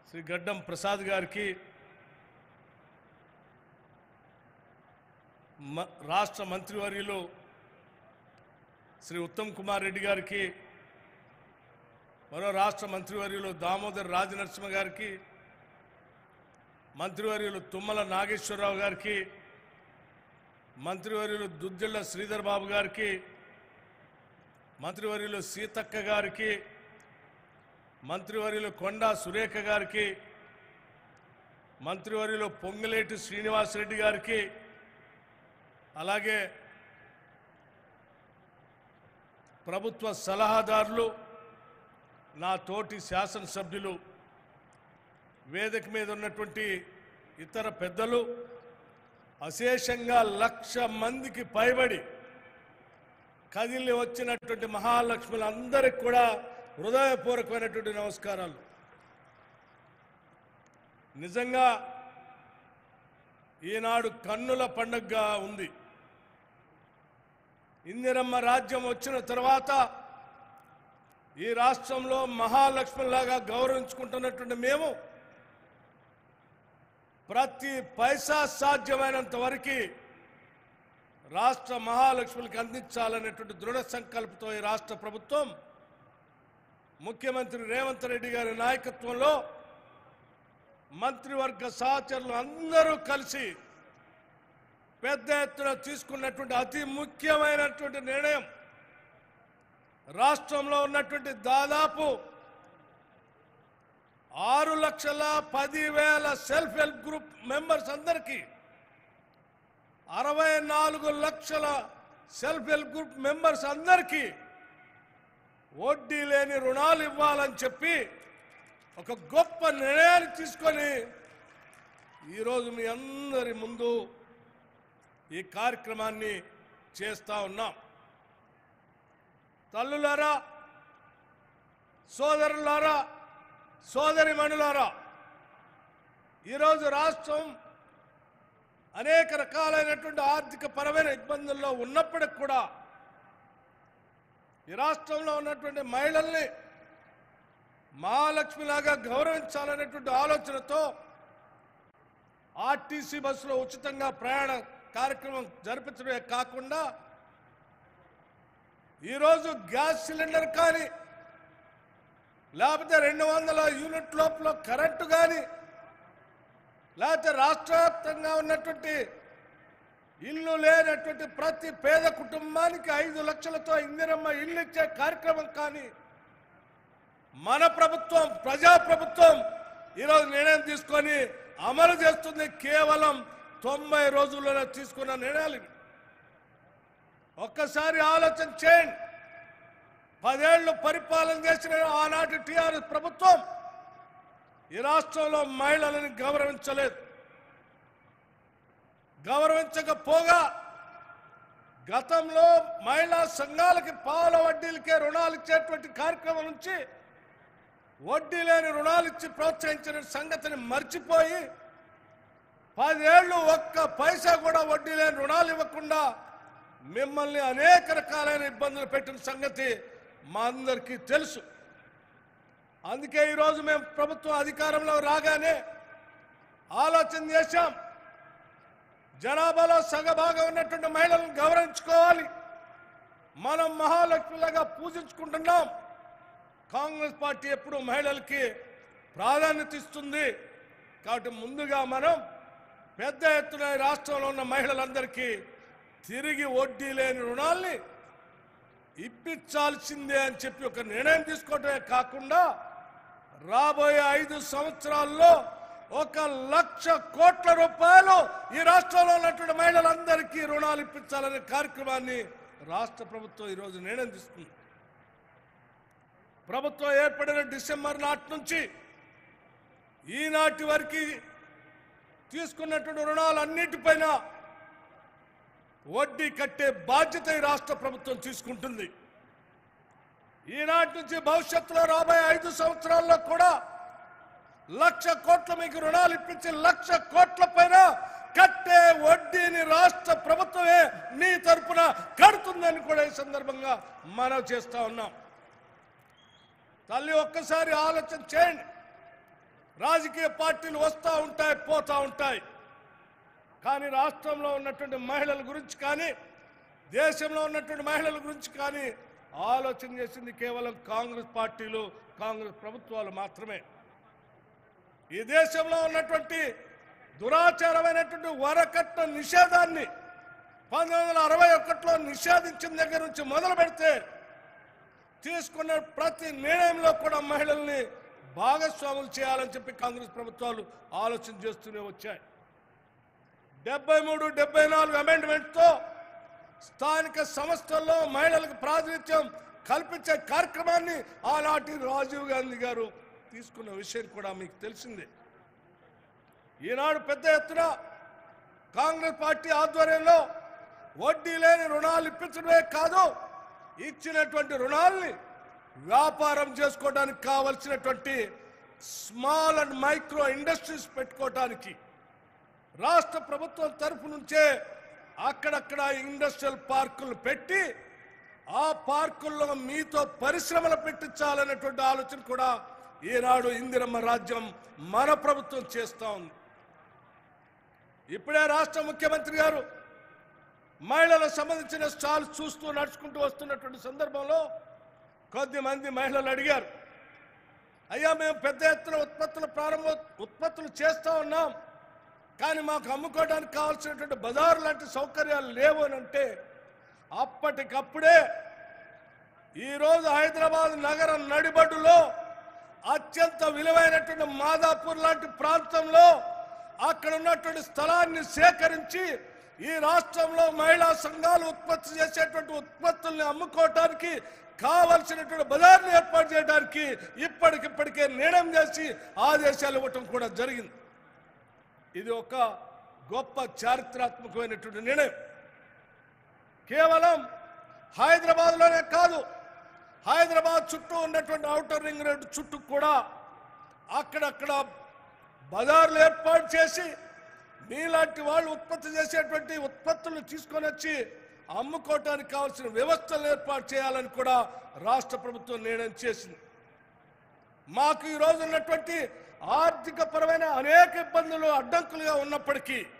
శ్రీ గడ్డం ప్రసాద్ గారికి మ- రాష్ట్ర మంత్రివర్యులు శ్రీ ఉత్తమ్ కుమార్ రెడ్డి గారికి మరో రాష్ట్ర మంత్రివర్యులు దామోదర్ రాజనరసింహ గారికి మంత్రివర్యులు తుమ్మల నాగేశ్వరరావు గారికి మంత్రివర్యులు దుద్దిళ్ల శ్రీధర్ బాబు గారికి మంత్రివర్యులు సీతక్క గారికి మంత్రివర్యులు కొండా సురేఖ గారికి మంత్రివర్యులు పొంగులేటి శ్రీనివాసరెడ్డి గారికి అలాగే ప్రభుత్వ సలహాదారులు నా తోటి శాసనసభ్యులు వేదిక మీద ఉన్నటువంటి ఇతర పెద్దలు అశేషంగా లక్ష మందికి పైబడి కదిలి వచ్చినటువంటి మహాలక్ష్ములందరికీ కూడా హృదయపూర్వకమైనటువంటి నమస్కారాలు నిజంగా ఈనాడు కన్నుల పండుగగా ఉంది ఇందిరమ్మ రాజ్యం వచ్చిన తర్వాత ఈ రాష్ట్రంలో మహాలక్ష్మిలాగా గౌరవించుకుంటున్నటువంటి మేము ప్రతి పైసా సాధ్యమైనంత వరకు రాష్ట్ర మహాలక్ష్ములకు అందించాలనేటువంటి దృఢ సంకల్పంతో ఈ రాష్ట్ర ప్రభుత్వం ముఖ్యమంత్రి రేవంత్ రెడ్డి గారి నాయకత్వంలో మంత్రివర్గ సహచరులు అందరూ కలిసి పెద్ద ఎత్తున తీసుకున్నటువంటి అతి ముఖ్యమైనటువంటి నిర్ణయం రాష్ట్రంలో ఉన్నటువంటి దాదాపు ఆరు లక్షల పదివేల సెల్ఫ్ హెల్ప్ గ్రూప్ మెంబర్స్ అందరికీ అరవై నాలుగు లక్షల సెల్ఫ్ హెల్ప్ గ్రూప్ మెంబర్స్ అందరికీ వడ్డీ లేని రుణాలు ఇవ్వాలని చెప్పి ఒక గొప్ప నిర్ణయాన్ని తీసుకొని ఈరోజు మీ అందరి ముందు ఈ కార్యక్రమాన్ని చేస్తా ఉన్నాం తల్లులారా సోదరులారా సోదరి మణులారా ఈరోజు రాష్ట్రం అనేక రకాలైనటువంటి ఆర్థిక పరమైన ఇబ్బందుల్లో ఉన్నప్పటికి కూడా ఈ రాష్ట్రంలో ఉన్నటువంటి మహిళల్ని మహాలక్ష్మిలాగా గౌరవించాలనేటువంటి ఆలోచనతో ఆర్టీసీ బస్సులో ఉచితంగా ప్రయాణ కార్యక్రమం జరిపించడమే కాకుండా ఈరోజు గ్యాస్ సిలిండర్ కానీ లేకపోతే రెండు వందల యూనిట్ లోపల కరెంటు కానీ లేకపోతే రాష్ట్ర వ్యాప్తంగా ఉన్నటువంటి ఇల్లు లేనటువంటి ప్రతి పేద కుటుంబానికి ఐదు లక్షలతో ఇందిరమ్మ ఇల్లు ఇచ్చే కార్యక్రమం కానీ మన ప్రభుత్వం ప్రజా ప్రభుత్వం ఈరోజు నిర్ణయం తీసుకొని అమలు చేస్తుంది కేవలం తొంభై రోజుల్లోనే తీసుకున్న నిర్ణయాలు ఇవి. ఒక్కసారి ఆలోచన చేయండి పదేళ్లు పరిపాలన చేసిన ఆనాటి టీఆర్ఎస్ ప్రభుత్వం ఈ రాష్ట్రంలో మహిళలను గౌరవించలేదు గౌరవించకపోగా గతంలో మహిళా సంఘాలకి పాల వడ్డీలకే రుణాలు ఇచ్చేటువంటి కార్యక్రమం నుంచి వడ్డీ లేని రుణాలు ఇచ్చి ప్రోత్సహించిన సంగతిని మర్చిపోయి పదేళ్లు ఒక్క పైసా కూడా వడ్డీ లేని రుణాలు ఇవ్వకుండా మిమ్మల్ని అనేక రకాలైన ఇబ్బందులు పెట్టిన సంగతి మా అందరికీ తెలుసు అందుకే ఈరోజు మేము ప్రభుత్వం అధికారంలో రాగానే ఆలోచన చేశాం జనాభాలో సగభాగం ఉన్నటువంటి మహిళలను గౌరవించుకోవాలి మనం మహాలక్ష్మిలాగా పూజించుకుంటున్నాం కాంగ్రెస్ పార్టీ ఎప్పుడు మహిళలకి ప్రాధాన్యత ఇస్తుంది కాబట్టి ముందుగా మనం పెద్ద ఎత్తున ఈ రాష్ట్రంలో ఉన్న మహిళలందరికీ తిరిగి వడ్డీ లేని రుణాల్ని ఇప్పించాల్సిందే అని చెప్పి ఒక నిర్ణయం తీసుకోవటమే కాకుండా రాబోయే ఐదు సంవత్సరాల్లో ఒక లక్ష కోట్ల రూపాయలు ఈ రాష్ట్రంలో ఉన్నటువంటి మహిళలందరికీ రుణాలు ఇప్పించాలనే కార్యక్రమాన్ని రాష్ట్ర ప్రభుత్వం ఈరోజు నిర్ణయం తీసుకుంది ప్రభుత్వం ఏర్పడిన డిసెంబర్ నాటి నుంచి ఈనాటి వరకు తీసుకున్నటువంటి రుణాలన్నిటిపైన వడ్డీ కట్టే బాధ్యత ఈ రాష్ట్ర ప్రభుత్వం తీసుకుంటుంది ఈనాటి నుంచి భవిష్యత్తులో రాబోయే ఐదు సంవత్సరాల్లో కూడా లక్ష కోట్ల మీకు రుణాలు ఇప్పించి లక్ష కోట్ల పైన కట్టే వడ్డీని రాష్ట్ర ప్రభుత్వమే మీ తరపున కడుతుందని కూడా ఈ సందర్భంగా మనం చేస్తా ఉన్నాం తల్లి ఒక్కసారి ఆలోచన చేయండి రాజకీయ పార్టీలు వస్తూ ఉంటాయి పోతూ ఉంటాయి కానీ రాష్ట్రంలో ఉన్నటువంటి మహిళల గురించి కానీ దేశంలో ఉన్నటువంటి మహిళల గురించి కానీ ఆలోచన చేసింది కేవలం కాంగ్రెస్ పార్టీలు కాంగ్రెస్ ప్రభుత్వాలు మాత్రమే ఈ దేశంలో ఉన్నటువంటి దురాచారమైనటువంటి వరకట్న నిషేధాన్ని పంతొమ్మిది వందల అరవై ఒకటిలో నిషేధించిన దగ్గర నుంచి మొదలు పెడితే తీసుకున్న ప్రతి నిర్ణయంలో కూడా మహిళల్ని భాగస్వాములు చేయాలని చెప్పి కాంగ్రెస్ ప్రభుత్వాలు ఆలోచన చేస్తూనే వచ్చాయి డెబ్బై మూడు డెబ్బై నాలుగు అమెండ్మెంట్తో స్థానిక సంస్థల్లో మహిళలకు ప్రాతినిధ్యం కల్పించే కార్యక్రమాన్ని ఆనాటి రాజీవ్ గాంధీ గారు తీసుకున్న విషయం కూడా మీకు తెలిసిందే ఈనాడు పెద్ద ఎత్తున కాంగ్రెస్ పార్టీ ఆధ్వర్యంలో వడ్డీ లేని రుణాలు ఇప్పించడమే కాదు ఇచ్చినటువంటి రుణాల్ని వ్యాపారం చేసుకోవడానికి కావలసినటువంటి స్మాల్ అండ్ మైక్రో ఇండస్ట్రీస్ పెట్టుకోవడానికి రాష్ట్ర ప్రభుత్వం తరఫు నుంచే అక్కడక్కడ ఇండస్ట్రియల్ పార్కులు పెట్టి ఆ పార్కుల్లో మీతో పరిశ్రమలు పెట్టించాలనేటువంటి ఆలోచన కూడా ఈనాడు ఇందిరమ్మ రాజ్యం మన ప్రభుత్వం చేస్తా ఉంది ఇప్పుడే రాష్ట్ర ముఖ్యమంత్రి గారు మహిళలకు సంబంధించిన స్టాల్ చూస్తూ నడుచుకుంటూ వస్తున్నటువంటి సందర్భంలో కొద్ది మంది మహిళలు అడిగారు అయ్యా మేము పెద్ద ఎత్తున ఉత్పత్తులు ప్రారంభ ఉత్పత్తులు చేస్తా ఉన్నాం కానీ మాకు అమ్ముకోవడానికి కావాల్సినటువంటి బజారు లాంటి సౌకర్యాలు లేవు అని అంటే అప్పటికప్పుడే ఈరోజు హైదరాబాద్ నగర నడిబడ్డులో అత్యంత విలువైనటువంటి మాదాపూర్ లాంటి ప్రాంతంలో అక్కడ ఉన్నటువంటి స్థలాన్ని సేకరించి ఈ రాష్ట్రంలో మహిళా సంఘాలు ఉత్పత్తి చేసేటువంటి ఉత్పత్తుల్ని అమ్ముకోవటానికి కావలసినటువంటి బజార్ని ఏర్పాటు చేయడానికి ఇప్పటికిప్పటికే నిర్ణయం చేసి ఆదేశాలు ఇవ్వటం కూడా జరిగింది ఇది ఒక గొప్ప చారిత్రాత్మకమైనటువంటి నిర్ణయం కేవలం హైదరాబాద్లోనే కాదు హైదరాబాద్ చుట్టూ ఉన్నటువంటి ఔటర్ రింగ్ రోడ్ చుట్టూ కూడా అక్కడక్కడ బజార్లు ఏర్పాటు చేసి మీలాంటి వాళ్ళు ఉత్పత్తి చేసేటువంటి ఉత్పత్తులను తీసుకొని వచ్చి అమ్ముకోవటానికి కావాల్సిన వ్యవస్థలు ఏర్పాటు చేయాలని కూడా రాష్ట్ర ప్రభుత్వం నిర్ణయం చేసింది మాకు ఈ రోజు ఉన్నటువంటి ఆర్థిక పరమైన అనేక ఇబ్బందులు అడ్డంకులుగా ఉన్నప్పటికీ